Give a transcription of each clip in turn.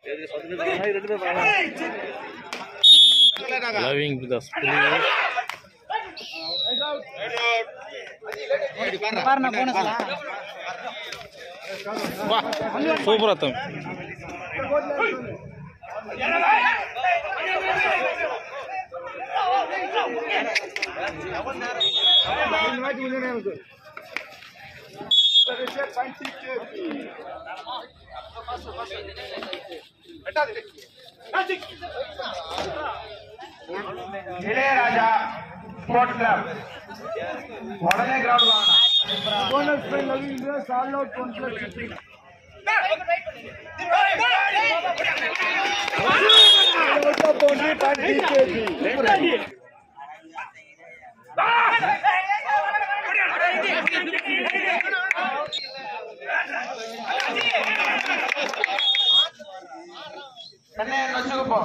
loving brothers சூப்பரா தம்பி Ilaiyaraaja sports club உடனே கிரவுண்ட் வாங்கணும் bonus by loving all out one plus Chennai வச்சுக்க போ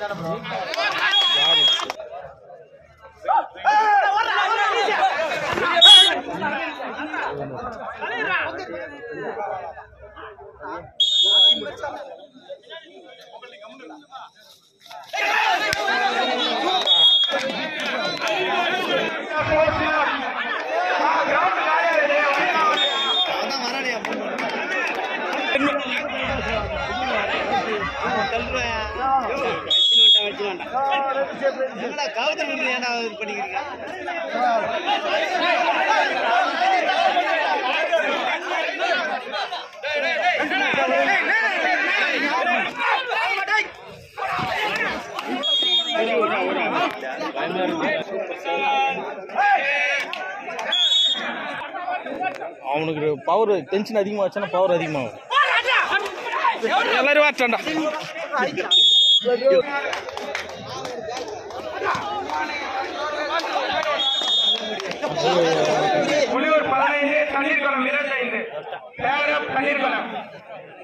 அவனுக்கு பவர் டென்ஷன் அதிகமாக வச்சுன்னா பவர் அதிகமாகும் எல்லாரும் வாச்சாண்டா புலியூர் பதினைந்து தண்ணீர் குளம் இருபத்தைந்து பேரப் தண்ணீர் குளம்